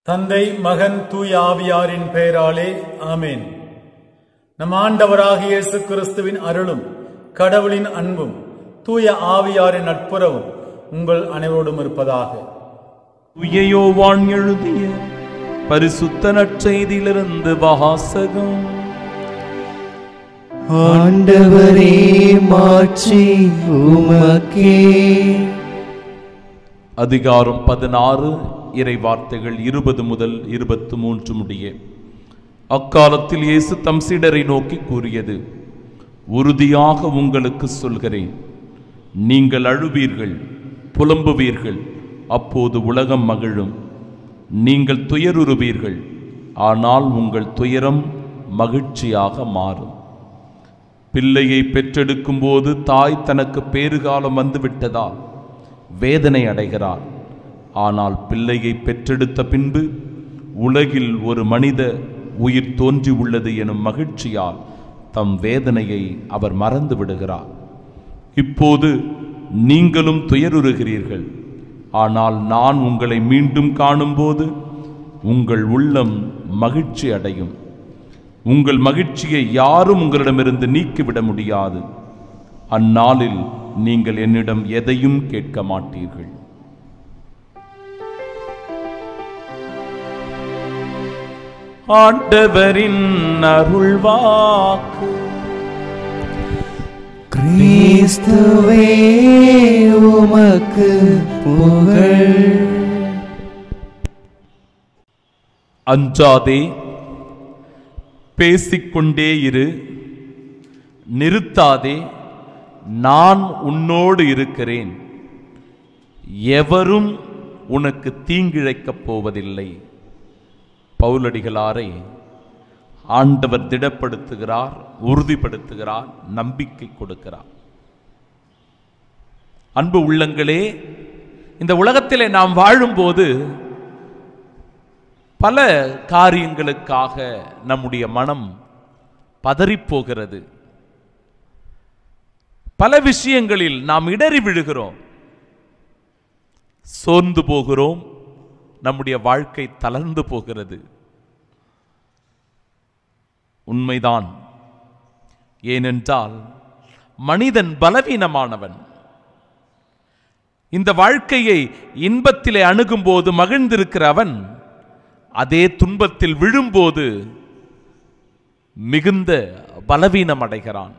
தந்தை மகன் தூய ஆவியாரின் பெயராலே ஆமென் நம் ஆண்டவராகிய இயேசு கிறிஸ்துவின் அருளும் கடவுளின் அன்பும் தூய ஆவியாரின் நட்புறவும் உங்கள் அனைவரோடும் இருப்பதாக தூய யோவான் எழுதிய பரிசுத்த நற்செய்தியிலிருந்து வாசகம் ஆண்டவரே மாட்சி உமக்கே அதிகாரம் பதினாறு இறை வார்த்தைகள் இருபது முதல் இருபத்து மூன்று முடிய அக்காலத்தில் இயேசு தம் சீடரை நோக்கி கூறியது உறுதியாக உங்களுக்கு சொல்கிறேன் நீங்கள் அழுவீர்கள் புலம்புவீர்கள் அப்போது உலகம் மகிழும் நீங்கள் துயருறுவீர்கள் ஆனால் உங்கள் துயரம் மகிழ்ச்சியாக மாறும் பிள்ளையை பெற்றெடுக்கும் போது தாய் தனக்கு பேறுகாலம் வந்துவிட்டதால் வேதனை அடைகிறார் ஆனால் பிள்ளையை பெற்றெடுத்த பின்பு உலகில் ஒரு மனித உயிர் தோன்றி உள்ளது எனும் மகிழ்ச்சியால் தம் வேதனையை அவர் மறந்து விடுகிறார் இப்போது நீங்களும் துயருறுகிறீர்கள் ஆனால் நான் உங்களை மீண்டும் காணும்போது உங்கள் உள்ளம் மகிழ்ச்சி அடையும் உங்கள் மகிழ்ச்சியை யாரும் உங்களிடமிருந்து நீக்கிவிட முடியாது அந்நாளில் நீங்கள் என்னிடம் எதையும் கேட்க மாட்டீர்கள் ஆண்டவரின் அருள்வாக்கு கிறிஸ்துவே உமக்கு புகழ் அஞ்சாதே பேசிக்கொண்டே இரு நிறுத்தாதே நான் உன்னோடு இருக்கிறேன் எவரும் உனக்கு தீங்கிழைக்கப் போவதில்லை பவுலடிகளாரை ஆண்டவர் திடப்படுத்துகிறார் உறுதிப்படுத்துகிறார் நம்பிக்கை கொடுக்கிறார் அன்பு உள்ளங்களே இந்த உலகத்திலே நாம் வாழும்போது பல காரியங்களுக்காக நம்முடைய மனம் பதறிப்போகிறது பல விஷயங்களில் நாம் இடறி விழுகிறோம் சோர்ந்து போகிறோம் நம்முடைய வாழ்க்கை தளர்ந்து போகிறது உண்மைதான் ஏனென்றால் மனிதன் பலவீனமானவன் இந்த வாழ்க்கையை இன்பத்திலே அணுகும்போது மகிழ்ந்திருக்கிற அவன் அதே துன்பத்தில் விழும்போது மிகுந்த பலவீனம் அடைகிறான்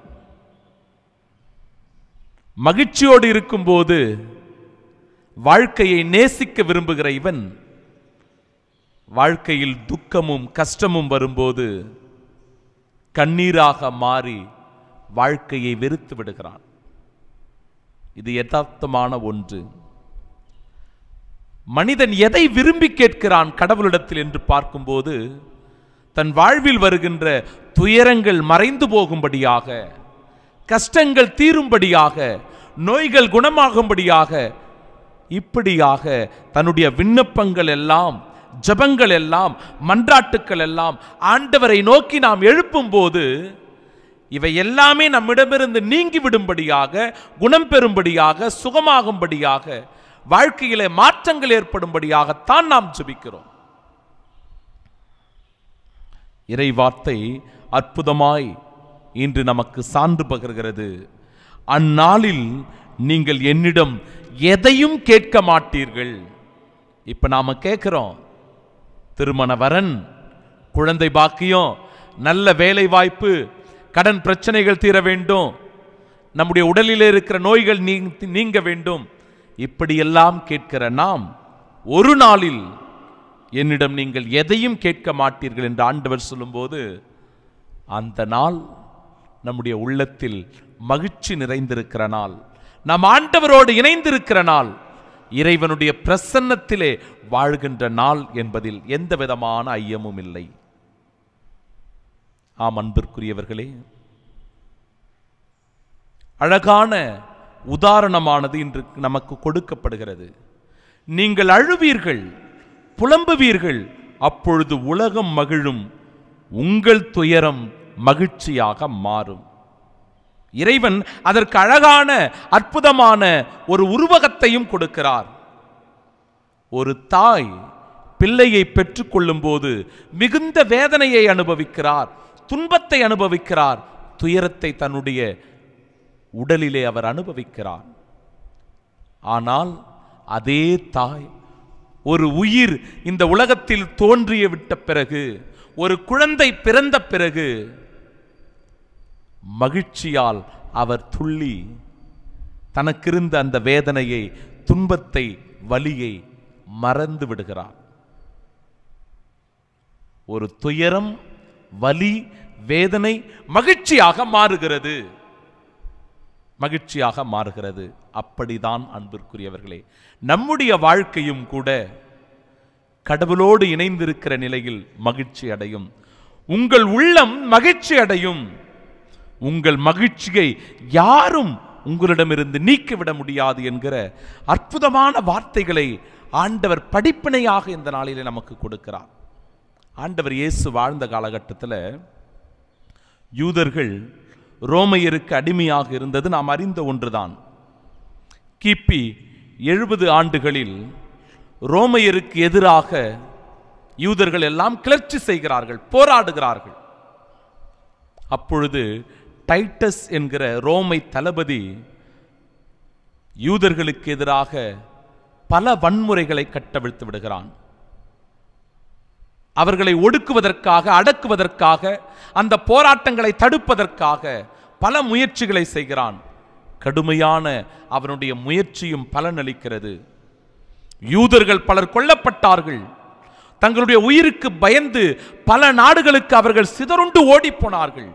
மகிழ்ச்சியோடு இருக்கும்போது வாழ்க்கையை நேசிக்க விரும்புகிற இவன் வாழ்க்கையில் துக்கமும் கஷ்டமும் வரும்போது கண்ணீராக மாறி வாழ்க்கையை வெறுத்து விடுகிறான் இது யதார்த்தமான ஒன்று மனிதன் எதை விரும்பி கேட்கிறான் கடவுளிடத்தில் என்று பார்க்கும்போது தன் வாழ்வில் வருகின்ற துயரங்கள் மறைந்து போகும்படியாக கஷ்டங்கள் தீரும்படியாக நோய்கள் குணமாகும்படியாக இப்படியாக தன்னுடைய விண்ணப்பங்கள் எல்லாம் ஜபங்கள் எல்லாம் மன்றாட்டுக்கள் எல்லாம் ஆண்டவரை நோக்கி நாம் எழுப்பும்போது இவை எல்லாமே நம்மிடமிருந்து நீங்கி விடும்படியாக குணம் பெறும்படியாக சுகமாகும்படியாக வாழ்க்கையிலே மாற்றங்கள் ஏற்படும்படியாகத்தான் நாம் ஜெபிக்கிறோம் இறை வார்த்தை அற்புதமாய் இன்று நமக்கு சான்று பகர்கிறது அந்நாளில் நீங்கள் என்னிடம் எதையும் கேட்க மாட்டீர்கள் இப்ப நாம கேட்கிறோம் திருமண வரன் குழந்தை பாக்கியம் நல்ல வேலை வாய்ப்பு கடன் பிரச்சனைகள் தீர வேண்டும் நம்முடைய உடலில் இருக்கிற நோய்கள் நீங்க- நீங்க வேண்டும் இப்படியெல்லாம் கேட்கிற நாம் ஒரு நாளில் என்னிடம் நீங்கள் எதையும் கேட்க மாட்டீர்கள் என்று ஆண்டவர் சொல்லும்போது அந்த நாள் நம்முடைய உள்ளத்தில் மகிழ்ச்சி நிறைந்திருக்கிற நாள் நாம் ஆண்டவரோடு இணைந்திருக்கிற நாள் இறைவனுடைய பிரசன்னத்திலே வாழ்கின்ற நாள் என்பதில் எந்த விதமான ஐயமும் இல்லை ஆம் அன்பிற்குரியவர்களே அழகான உதாரணமானது இன்று நமக்கு கொடுக்கப்படுகிறது நீங்கள் அழுவீர்கள் புலம்புவீர்கள் அப்பொழுது உலகம் மகிழும் உங்கள் துயரம் மகிழ்ச்சியாக மாறும் இறைவன் அதற்கு அழகான அற்புதமான ஒரு உருவகத்தையும் கொடுக்கிறார் ஒரு தாய் பிள்ளையை பெற்றுக்கொள்ளும் போது மிகுந்த வேதனையை அனுபவிக்கிறார் துன்பத்தை அனுபவிக்கிறார் துயரத்தை தன்னுடைய உடலிலே அவர் அனுபவிக்கிறார் ஆனால் அதே தாய் ஒரு உயிர் இந்த உலகத்தில் தோன்றிய விட்ட பிறகு ஒரு குழந்தை பிறந்த பிறகு மகிழ்ச்சியால் அவர் துள்ளி தனக்கிருந்த அந்த வேதனையை துன்பத்தை வலியை மறந்து விடுகிறார் ஒரு துயரம் வலி வேதனை மகிழ்ச்சியாக மாறுகிறது மகிழ்ச்சியாக மாறுகிறது அப்படிதான் அன்பிற்குரியவர்களே நம்முடைய வாழ்க்கையும் கூட கடவுளோடு இணைந்திருக்கிற நிலையில் மகிழ்ச்சி அடையும் உங்கள் உள்ளம் மகிழ்ச்சி அடையும் உங்கள் மகிழ்ச்சியை யாரும் உங்களிடமிருந்து நீக்கிவிட முடியாது என்கிற அற்புதமான வார்த்தைகளை ஆண்டவர் படிப்பினையாக இந்த நாளிலே நமக்கு கொடுக்கிறார் ஆண்டவர் இயேசு வாழ்ந்த காலகட்டத்தில் யூதர்கள் ரோமையருக்கு அடிமையாக இருந்தது நாம் அறிந்த ஒன்றுதான் கிபி எழுபது ஆண்டுகளில் ரோமையருக்கு எதிராக யூதர்கள் எல்லாம் கிளர்ச்சி செய்கிறார்கள் போராடுகிறார்கள் அப்பொழுது டைட்டஸ் என்கிற ரோமை தளபதி யூதர்களுக்கு எதிராக பல வன்முறைகளை கட்டவிழ்த்து விடுகிறான் அவர்களை ஒடுக்குவதற்காக அடக்குவதற்காக அந்த போராட்டங்களை தடுப்பதற்காக பல முயற்சிகளை செய்கிறான் கடுமையான அவனுடைய முயற்சியும் பலனளிக்கிறது யூதர்கள் பலர் கொல்லப்பட்டார்கள் தங்களுடைய உயிருக்கு பயந்து பல நாடுகளுக்கு அவர்கள் சிதறுண்டு ஓடிப் போனார்கள்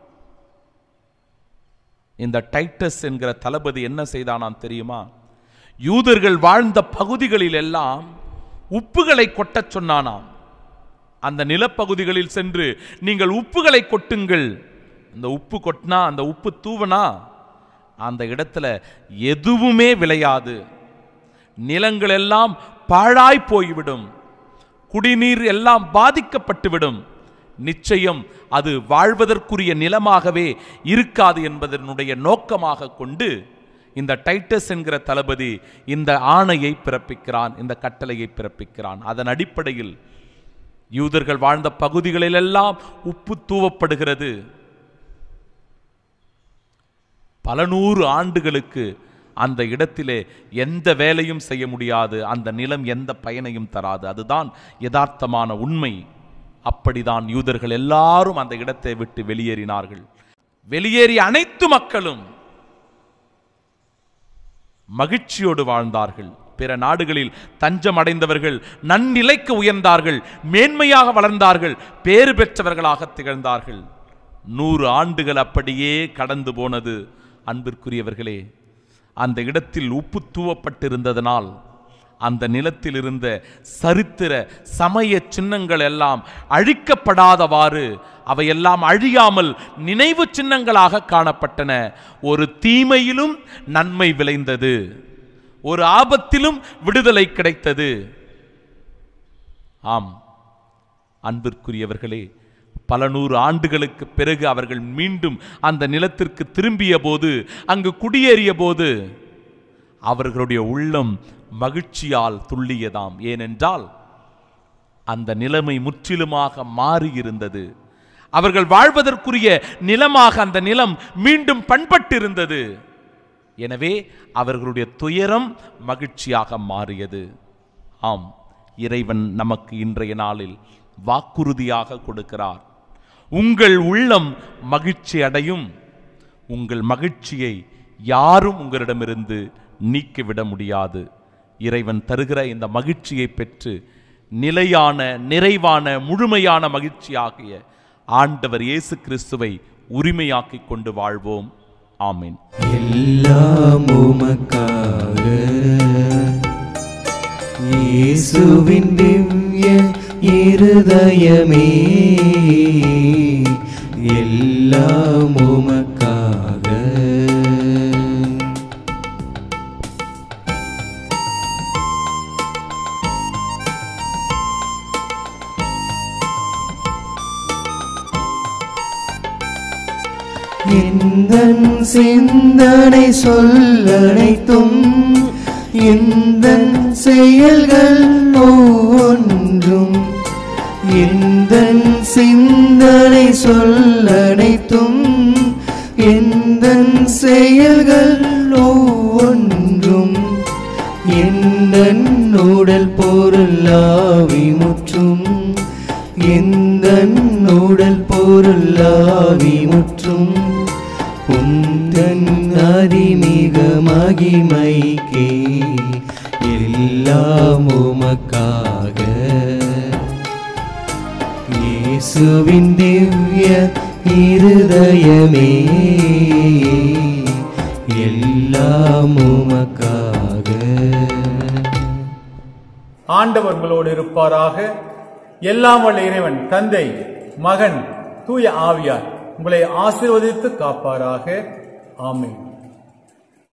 இந்த டைட்டஸ் என்கிற தளபதி என்ன செய்தானாம் தெரியுமா யூதர்கள் வாழ்ந்த பகுதிகளில் எல்லாம் உப்புகளை கொட்டச் சொன்னானாம் அந்த நிலப்பகுதிகளில் சென்று நீங்கள் உப்புகளை கொட்டுங்கள் அந்த உப்பு கொட்டினா அந்த உப்பு தூவனா அந்த இடத்துல எதுவுமே விளையாது நிலங்கள் எல்லாம் பாழாய் போய்விடும் குடிநீர் எல்லாம் பாதிக்கப்பட்டுவிடும் நிச்சயம் அது வாழ்வதற்குரிய நிலமாகவே இருக்காது என்பதனுடைய நோக்கமாக கொண்டு இந்த டைட்டஸ் என்கிற தளபதி இந்த ஆணையை பிறப்பிக்கிறான் இந்த கட்டளையை பிறப்பிக்கிறான் அதன் அடிப்படையில் யூதர்கள் வாழ்ந்த பகுதிகளிலெல்லாம் உப்பு தூவப்படுகிறது பல நூறு ஆண்டுகளுக்கு அந்த இடத்திலே எந்த வேலையும் செய்ய முடியாது அந்த நிலம் எந்த பயனையும் தராது அதுதான் யதார்த்தமான உண்மை அப்படிதான் யூதர்கள் எல்லாரும் அந்த இடத்தை விட்டு வெளியேறினார்கள் வெளியேறிய அனைத்து மக்களும் மகிழ்ச்சியோடு வாழ்ந்தார்கள் பிற நாடுகளில் தஞ்சம் அடைந்தவர்கள் நன்னிலைக்கு உயர்ந்தார்கள் மேன்மையாக வளர்ந்தார்கள் பேறு பெற்றவர்களாக திகழ்ந்தார்கள் நூறு ஆண்டுகள் அப்படியே கடந்து போனது அன்பிற்குரியவர்களே அந்த இடத்தில் உப்பு தூவப்பட்டிருந்ததனால் அந்த நிலத்தில் இருந்த சரித்திர சமய சின்னங்கள் எல்லாம் அழிக்கப்படாதவாறு அவையெல்லாம் அழியாமல் நினைவு சின்னங்களாக காணப்பட்டன ஒரு தீமையிலும் நன்மை விளைந்தது ஒரு ஆபத்திலும் விடுதலை கிடைத்தது ஆம் அன்பிற்குரியவர்களே பல நூறு ஆண்டுகளுக்கு பிறகு அவர்கள் மீண்டும் அந்த நிலத்திற்கு திரும்பிய போது அங்கு குடியேறிய போது அவர்களுடைய உள்ளம் மகிழ்ச்சியால் துள்ளியதாம் ஏனென்றால் அந்த நிலைமை முற்றிலுமாக மாறியிருந்தது அவர்கள் வாழ்வதற்குரிய நிலமாக அந்த நிலம் மீண்டும் பண்பட்டிருந்தது எனவே அவர்களுடைய துயரம் மகிழ்ச்சியாக மாறியது ஆம் இறைவன் நமக்கு இன்றைய நாளில் வாக்குறுதியாக கொடுக்கிறார் உங்கள் உள்ளம் மகிழ்ச்சி அடையும் உங்கள் மகிழ்ச்சியை யாரும் உங்களிடமிருந்து நீக்கிவிட முடியாது இறைவன் தருகிற இந்த மகிழ்ச்சியை பெற்று நிலையான நிறைவான முழுமையான மகிழ்ச்சியாகிய ஆண்டவர் இயேசு கிறிஸ்துவை உரிமையாக்கிக் கொண்டு வாழ்வோம் ஆமென் எல்லாம் உமக்காக இயேசுவின் திவ்ய இருதயமே எல்லாம் உமக்காக எந்தன் சிந்தனை சொல்லனைத்தும் இந்த செயல்கள் ஒவ்வொன்றும் இந்த சிந்தனை சொல்லனைத்தும் இந்த செயல்கள் ஒவ்வொன்றும் எந்த உடல் பொருளாவி முற்றும் எந்த உடல் பொருளாவி முற்றும் உந்தன் அதிமிக மகிமைக்கே எல்லாம் உமக்காக இயேசுவின் திவ்ய இருதயமே எல்லாம் உமக்காக ஆண்டவர் உங்களோடு இருப்பாராக எல்லாம் வல்ல இறைவன் தந்தை மகன் தூய ஆவியார் உங்களை ஆசீர்வதித்து காப்பாராக ஆமென்